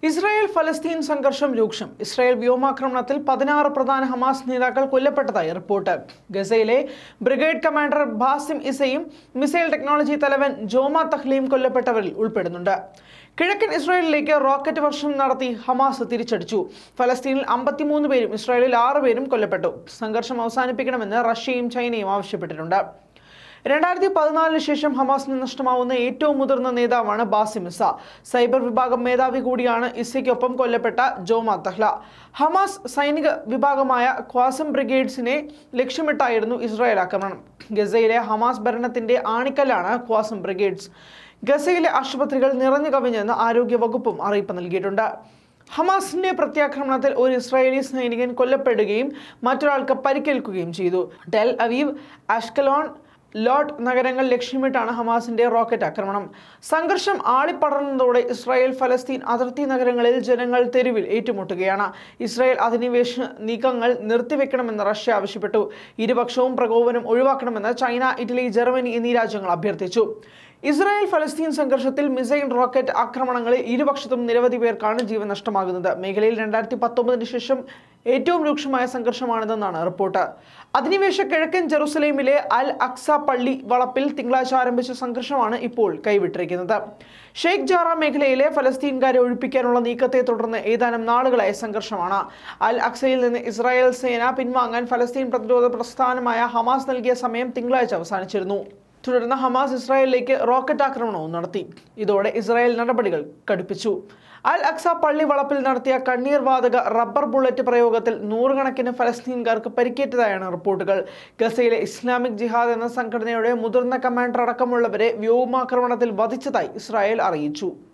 Israel ഫലസ്തീൻ സംഘർഷം രൂക്ഷം ഇസ്രായേൽ വ്യോമാക്രമണത്തിൽ പതിനാറ് പ്രധാന ഹമാസ് നേതാക്കൾ കൊല്ലപ്പെട്ടതായി റിപ്പോർട്ട് ഗസയിലെ ബ്രിഗേഡ് കമാൻഡർ ബാസിം ഇസയും മിസൈൽ ടെക്നോളജി തലവൻ ജോമ തഹ്ലിയും കൊല്ലപ്പെട്ടവരിൽ ഉൾപ്പെടുന്നുണ്ട് കിഴക്കൻ ഇസ്രായേലിലേക്ക് റോക്കറ്റ് വർഷം നടത്തി ഹമാസ് തിരിച്ചടിച്ചു ഫലസ്തീനിൽ അമ്പത്തിമൂന്ന് പേരും ഇസ്രായേലിൽ ആറ് പേരും കൊല്ലപ്പെട്ടു സംഘർഷം അവസാനിപ്പിക്കണമെന്ന് റഷ്യയും ചൈനയും ആവശ്യപ്പെട്ടിട്ടുണ്ട് രണ്ടായിരത്തി പതിനാലിന് ശേഷം ഹമാസിന് നഷ്ടമാവുന്ന ഏറ്റവും മുതിർന്ന നേതാവാണ് ബാസിം ഇസ സൈബർ വിഭാഗം മേധാവി കൂടിയാണ് ഇസയ്ക്കൊപ്പം കൊല്ലപ്പെട്ട ജോമ തഹ്ല ഹമാസ് സൈനിക വിഭാഗമായ ക്വാസം ബ്രിഗേഡ്സിനെ ലക്ഷ്യമിട്ടായിരുന്നു ഇസ്രായേൽ ആക്രമണം ഗസയിലെ ഹമാസ് ഭരണത്തിന്റെ ആണിക്കല്ലാണ് ക്വാസം ബ്രിഗേഡ്സ് ഗസയിലെ ആശുപത്രികൾ നിറഞ്ഞു കവിഞ്ഞെന്ന് ആരോഗ്യ വകുപ്പും അറിയിപ്പ് നൽകിയിട്ടുണ്ട് ഹമാസിന്റെ പ്രത്യാക്രമണത്തിൽ ഒരു ഇസ്രായേലി സൈനികൻ കൊല്ലപ്പെടുകയും മറ്റൊരാൾക്ക് പരിക്കേൽക്കുകയും ചെയ്തു ടെൽ അവീവ് അഷ്കലോൺ ലോട്ട് നഗരങ്ങൾ ലക്ഷ്യമിട്ടാണ് ഹമാസിന്റെ റോക്കറ്റ് ആക്രമണം സംഘർഷം ആളിപ്പടർന്നതോടെ ഇസ്രായേൽ ഫലസ്തീൻ അതിർത്തി നഗരങ്ങളിൽ ജനങ്ങൾ തെരുവിൽ ഏറ്റുമുട്ടുകയാണ് ഇസ്രായേൽ അധിനിവേശ നീക്കങ്ങൾ നിർത്തിവെക്കണമെന്ന് റഷ്യ ആവശ്യപ്പെട്ടു ഇരുപക്ഷവും പ്രകോപനം ഒഴിവാക്കണമെന്ന് ചൈന ഇറ്റലി ജർമ്മനി എന്നീ രാജ്യങ്ങൾ അഭ്യർത്ഥിച്ചു ഇസ്രായേൽ ഫലസ്തീൻ സംഘർഷത്തിൽ മിസൈൽ റോക്കറ്റ് ആക്രമണങ്ങളിൽ ഇരുപക്ഷത്തും നിരവധി പേർക്കാണ് ജീവൻ നഷ്ടമാകുന്നത് മേഖലയിൽ രണ്ടായിരത്തി പത്തൊമ്പതിന് ശേഷം ഏറ്റവും രൂക്ഷമായ സംഘർഷമാണിതെന്നാണ് റിപ്പോർട്ട് അധിനിവേശ കിഴക്കൻ ജെറുസലേമിലെ അൽ അക്സ പള്ളി വളപ്പിൽ തിങ്കളാഴ്ച ആരംഭിച്ച സംഘർഷമാണ് ഇപ്പോൾ കൈവിട്ടിരിക്കുന്നത് ഷെയ്ഖ് ജാറ മേഖലയിലെ ഫലസ്തീൻകാരെ ഒഴിപ്പിക്കാനുള്ള നീക്കത്തെ തുടർന്ന് ഏതാനും നാളുകളായ സംഘർഷമാണ് അൽ അക്സയിൽ നിന്ന് ഇസ്രായേൽ സേന പിൻവാങ്ങാൻ ഫലസ്തീൻ പ്രതിരോധ പ്രസ്ഥാനമായ ഹമാസ് നൽകിയ സമയം തിങ്കളാഴ്ച അവസാനിച്ചിരുന്നു തുടർന്ന് ഹമാസ് ഇസ്രായേലിലേക്ക് റോക്കറ്റ് ആക്രമണവും നടത്തി ഇതോടെ ഇസ്രായേൽ നടപടികൾ കടുപ്പിച്ചു അൽ അക്സ പള്ളി വളപ്പിൽ നടത്തിയ കണ്ണീർ വാതക റബ്ബർ ബുള്ളറ്റ് പ്രയോഗത്തിൽ നൂറുകണക്കിന് ഫലസ്തീൻകാർക്ക് പരിക്കേറ്റതായാണ് റിപ്പോർട്ടുകൾ ഗസയിലെ ഇസ്ലാമിക് ജിഹാദ് എന്ന സംഘടനയുടെ മുതിർന്ന കമാൻഡർ അടക്കമുള്ളവരെ വ്യോമാക്രമണത്തിൽ വധിച്ചതായി ഇസ്രായേൽ അറിയിച്ചു